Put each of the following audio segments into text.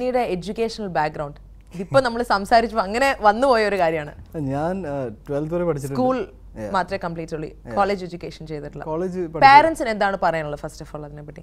ഉണ്ണിയുടെ educational background ഇതിപ്പോ നമ്മൾ സംസാരിച്ചു അങ്ങനെ വന്നുപോയ ഒരു കാര്യമാണ് ഞാൻ ട്വൽത്ത് വരെ പഠിച്ചിട്ടുണ്ട് സ്കൂൾ മാത്രമേ കംപ്ലീറ്റ് ഉള്ളൂ കോളേജ് എഡ്യൂക്കേഷൻ ചെയ്തിട്ടില്ല കോളേജ് പാരന്റ്സിന് എന്താണ് പറയാനുള്ളത് ഫസ്റ്റ് ഓഫ് ഓൾ അതിനെ പറ്റി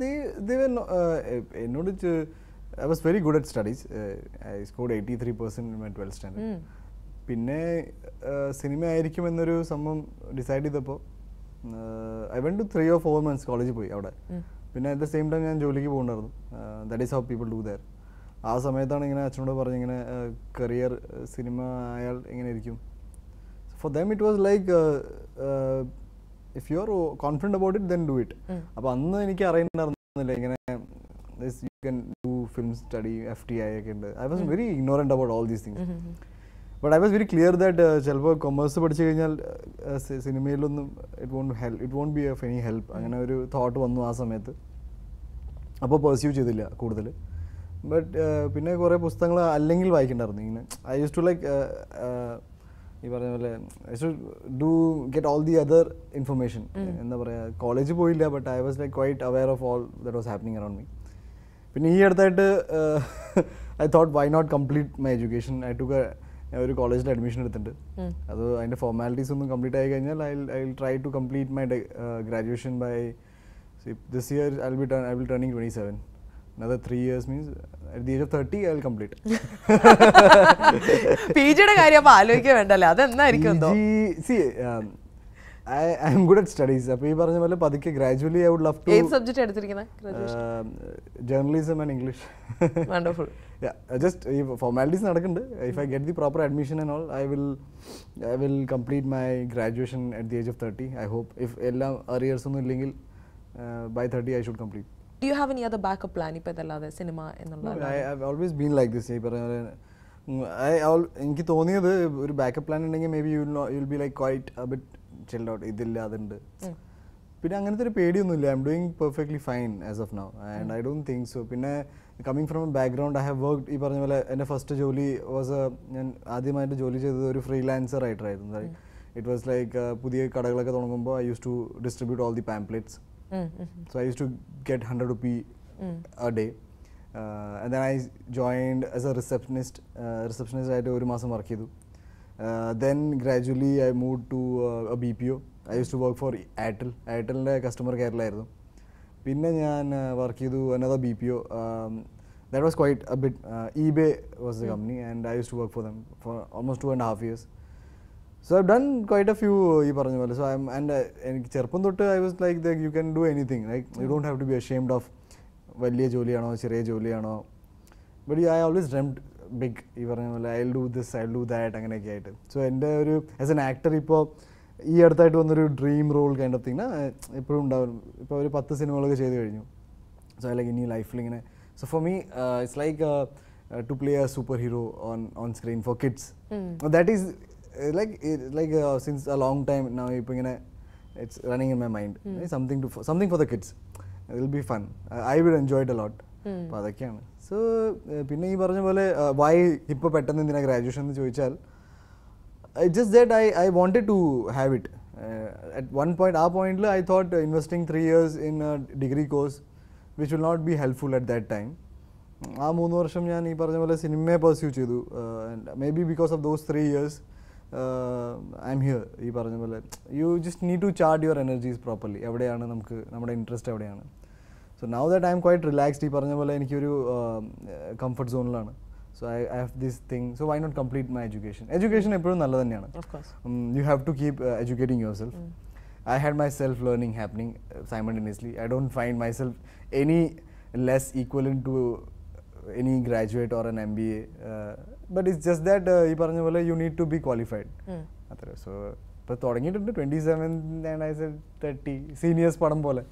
എന്നോട് I was very good at studies I scored eighty three percent my twelfth standard പിന്നെ സിനിമ ആയിരിക്കും എന്നൊരു സംഭവം ഡിസൈഡ് ചെയ്തപ്പോൾ I went two three or four months കോളേജിൽ പോയി അവിടെ പിന്നെ അറ്റ് ദ സെയിം ടൈം ഞാൻ ജോലിക്ക് പോകുന്നുണ്ടായിരുന്നു that is how people do their ആ സമയത്താണ് ഇങ്ങനെ അച്ഛനോട് പറഞ്ഞ് ഇങ്ങനെ കരിയർ സിനിമ ആയാൽ എങ്ങനെ ഇരിക്കും for them it was like if you are confident about it then do it അപ്പോൾ അന്ന് എനിക്ക് അറിയുന്നുണ്ടായിരുന്നില്ല ഇങ്ങനെ you can do film study F T I ഒക്കെ ഉണ്ട് I was very ignorant about all these things but I was very clear that ചിലപ്പോൾ commerce പഠിച്ചു കഴിഞ്ഞാൽ സിനിമയിലൊന്നും it won't help it won't be of any help അങ്ങനെ ഒരു thought വന്നു ആ സമയത്ത് അപ്പോൾ പെർസ്യൂ ചെയ്തില്ല കൂടുതൽ ബട്ട് പിന്നെ കുറേ പുസ്തകങ്ങൾ അല്ലെങ്കിൽ വായിക്കണ്ടായിരുന്നു ഇങ്ങനെ ഐ യൂസ് ടു ലൈക്ക് ഈ പറഞ്ഞ പോലെ I should get all the other information എന്താ പറയുക കോളേജിൽ പോയില്ല but I was like quite aware of all that was happening around me പിന്നെ ഈ അടുത്തായിട്ട് I thought why not complete my education I to ഒരു കോളേജിൽ അഡ്മിഷൻ എടുത്തിട്ടുണ്ട് അത് അതിൻ്റെ ഫോർമാലിറ്റീസ് ഒന്നും കംപ്ലീറ്റ് ആയി കഴിഞ്ഞാൽ I I try to complete my graduation by this year I be I will turning twenty seven another three years means at the age of 30 i'll complete P ജിയുടെ കാര്യം അപ്പൊ ആലോചിക്കാൻ വേണ്ടല്ലേ അതെന്നായിരിക്കും എന്തോ PG see um, I I am good at studies അപ്പോൾ ഈ പറഞ്ഞ പോലെ പതുക്കെ gradually I would love to ഏത് സബ്ജക്ട് എടുത്തിരിക്കുന്നത് journalism and English wonderful just ഈ ഫോർമാലിറ്റീസ് നടക്കുന്നുണ്ട് if I get the proper admission and all I will I will complete my graduation at the age of thirty I hope if എല്ലാം arrears ഒന്നും ഇല്ലെങ്കിൽ by thirty I should complete do you have any other backup plan ഇപ്പൊ ഇതല്ലാതെ cinema എന്നുള്ള I have always been like this ഈ പറഞ്ഞ പോലെ um, I all- എനിക്ക് തോന്നിയത് ഒരു ബാക്കപ്പ് പ്ലാൻ ഉണ്ടെങ്കിൽ maybe you will be like quite bit chilled out ഇതില്ല അതുണ്ട് പിന്നെ അങ്ങനത്തെ ഒരു പേടിയൊന്നുമില്ല I am doing perfectly fine as of now and I don't think so പിന്നെ coming from a background I have work ഈ പറഞ്ഞ പോലെ എൻ്റെ ഫസ്റ്റ് ജോലി വാസ് ഞാൻ ആദ്യമായിട്ട് ജോലി ചെയ്തത് ഒരു ഫ്രീലാൻസർ ആയിട്ടായിരുന്നു ഇറ്റ് വാസ് ലൈക്ക് പുതിയ കടകളൊക്കെ തുടങ്ങുമ്പോൾ I use to distribute all the pamphlets So I used to get 100 rupee a day. Uh, and then I joined as a receptionist. Uh, receptionist ആയിട്ട് ഒരു മാസം വർക്ക് ചെയ്തു then gradually I move to a B P O I use to work for Airtel എയർടെലിൻ്റെ customer കെയറിലായിരുന്നു പിന്നെ ഞാൻ work ചെയ്തു another B P O that was quite a bit eBay was the company and I use to work for them for almost two and half years so I done quite a few ഈ പറഞ്ഞ പോലെ so I M and എനിക്ക് ചെറുപ്പം തൊട്ട് I was like the you can do anything like you don't have to be ashamed of വലിയ ജോലിയാണോ ചെറിയ ജോലിയാണോ but I always dreamed big ഈ പറഞ്ഞ പോലെ I do this I do that അങ്ങനെയൊക്കെ ആയിട്ട് സോ എൻ്റെ ഒരു ആസ് എൻ ആക്ടർ ഇപ്പോൾ ഈ അടുത്തായിട്ട് വന്നൊരു dream role kind of thing എപ്പോഴും ഉണ്ടാവും ഇപ്പോൾ ഒരു പത്ത് സിനിമകളൊക്കെ ചെയ്ത് കഴിഞ്ഞു സോ ഐ ലൈക്ക് ഇനി ലൈഫിൽ ഇങ്ങനെ so for me it's like to play a super hero on on screen for kids that is like like since a long time now ഇപ്പോൾ ഇങ്ങനെ it's running in my mind something to something for the kids will be fun I will enjoy it a lot അപ്പോൾ അതൊക്കെയാണ് so പിന്നെ ഈ പറഞ്ഞ പോലെ Y ഇപ്പോൾ പെട്ടെന്ന് എന്തിനാ ഗ്രാജുവേഷൻ എന്ന് ചോദിച്ചാൽ it's just that I, I wanted to have it. Uh, at one point, our point, I thought uh, investing three years in a degree course, which will not be helpful at that time. ആ മൂന്ന് വർഷം ഞാൻ ഈ പറഞ്ഞ പോലെ സിനിമയെ pursue ചെയ്തു maybe because of those three years I am here ഈ പറഞ്ഞ പോലെ you just need to chart your energies properly എവിടെയാണ് നമുക്ക് നമ്മുടെ ഇൻട്രസ്റ്റ് എവിടെയാണ് so now that I am quite relaxed ഈ പറഞ്ഞ പോലെ എനിക്കൊരു കംഫർട്ട് സോണിലാണ് so I I have this thing so why not complete my education education എപ്പോഴും നല്ല തന്നെയാണ് Of course. you have to keep uh, educating yourself. I had my self learning happening uh, simultaneously. I don't find myself any less equivalent to any graduate or an MBA. Uh, but it's just that uh, ഈ പറഞ്ഞ പോലെ you need to be qualified. അത്ര so ഇപ്പോൾ തുടങ്ങിയിട്ടുണ്ട് twenty seven and I thirty seniors പടം പോലെ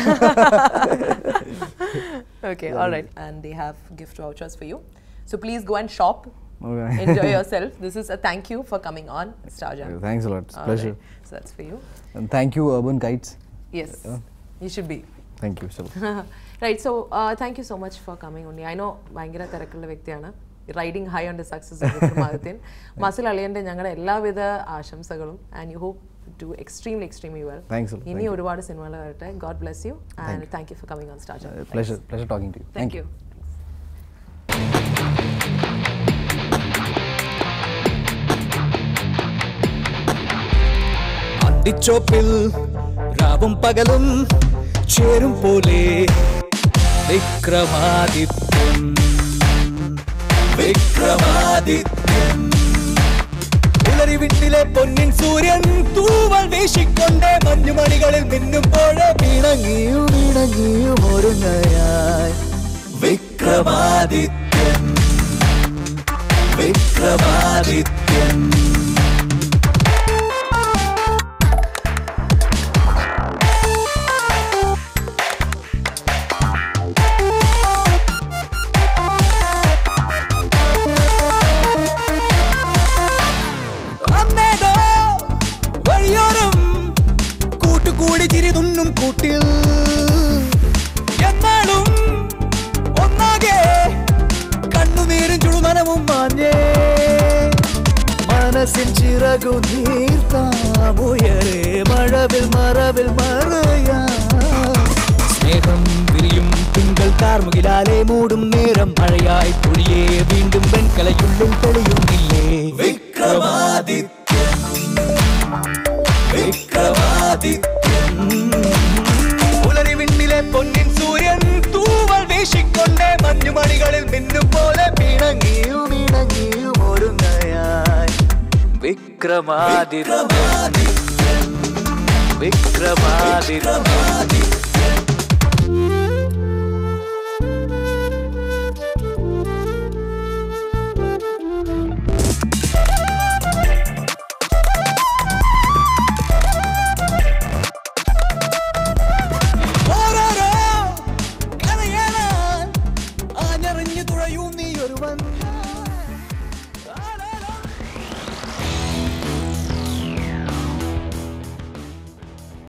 Okay, all right. And they have gift vouchers for you. So please go and shop. Okay. Enjoy yourself. This is a thank you for coming on Starja. Thanks a lot. It's All pleasure. right. So that's for you. And thank you, Urban Kites. Yes, Yeah. you should be. Thank you. So. Right so thank you so much for coming Unni I know ഭയങ്കര തിരക്കുള്ള വ്യക്തിയാണ് riding high on the success മാഗത്തിൻ മസിൽ അളിയൻ്റെ ഞങ്ങളുടെ എല്ലാവിധ ആശംസകളും and you hope to extremely extremely well Thanks a lot. ഇനി Thank you. ഒരുപാട് സിനിമകൾ വരട്ടെ God bless you and thank you for coming on star Uh, pleasure. Pleasure talking to you. Thank you അന്തിച്ചോപ്പിൽ രാവും പകലും ചേരും പോലെ വിക്രമാദിത്യൻ വിക്രമാദിത്യൻ ഉളരി വിട്ടിലെ പൊന്നിൻ സൂര്യൻ തൂവൽ വീശിക്കൊണ്ടേ മഞ്ഞുമണികളിൽ മിന്നുമ്പോഴേ വീണങ്ങിയും വീണങ്ങിയും ഒരുങ്ങയായി വിക്രമാദിത്യൻ വിക്രമാദിത്യൻ അന്നേതോ വഴിയോരം കൂട്ടുകൂടി ചിരി തുന്നും കൂട്ടിൽ എന്നാളും ഒന്നാകെ കണ്ണുനീരും ചുടുമനവും മാഞ്ഞേ മനസ്സിൻ ചിറകു നീർത്താമുയരെ മഴവിൽ മറവിൽ മറയാ സ്നേഹം വിരിയും തിങ്കൾ കാർമുകിലാലെ മൂടും നേരം മഴയായി പൊഴിയേ വീണ്ടും വെൺകലയുള്ളിൽ തെളിയുന്നില്ലേ വിക്രമാദിത്യൻ വിക്രമാദിത്യൻ പുലരി വിണ്ണിലെ പൊന്നിൻ സൂര്യൻ തൂവൽ വീശിക്കൊണ്ടേ മഞ്ഞുമണികളിൽ മിന്നും പോലെ പിണങ്ങിയും ഇണങ്ങിയും ഒരുങ്ങയായി വിക്രമാദിത്യൻ വിക്രമാദിത്യൻ